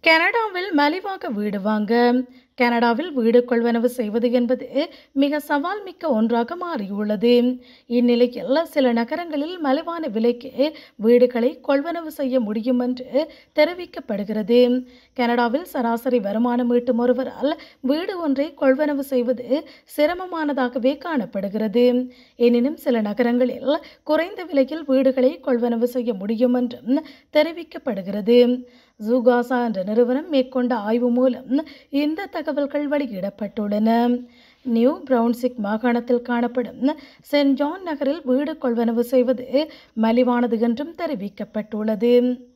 கனடாவில் மலிவாக வீடு வாங்க கனடாவில் வீடு கொள்வனவு செய்வது என்பது மிக சவால் மிக்க ஒன்றாக மாறியுள்ளது இந்நிலையில் சில நகரங்களில் மலிவான விலைக்கு வீடுகளை கொள்வனவு செய்ய முடியும் என்று தெரிவிக்கப்படுகிறது கனடாவில் சராசரி வருமானம் ஈட்டும் ஒருவரால் வீடு ஒன்றை கொள்வனவு செய்வது சிரமமானதாகவே காணப்படுகிறது எனினும் சில நகரங்களில் குறைந்த விலையில் வீடுகளை கொள்வனவு செய்ய முடியும் என்றும் தெரிவிக்கப்படுகிறது ஜூகாசா என்ற நிறுவனம் மேற்கொண்ட ஆய்வு மூலம் இந்த தகவல்கள் வெளியிடப்பட்டுள்ளன நியூ பிரவுன்சிக் மாகாணத்தில் காணப்படும் சென்ட் ஜான் நகரில் வீடு கொள்வனவு செய்வது மலிவானது என்றும் தெரிவிக்கப்பட்டுள்ளது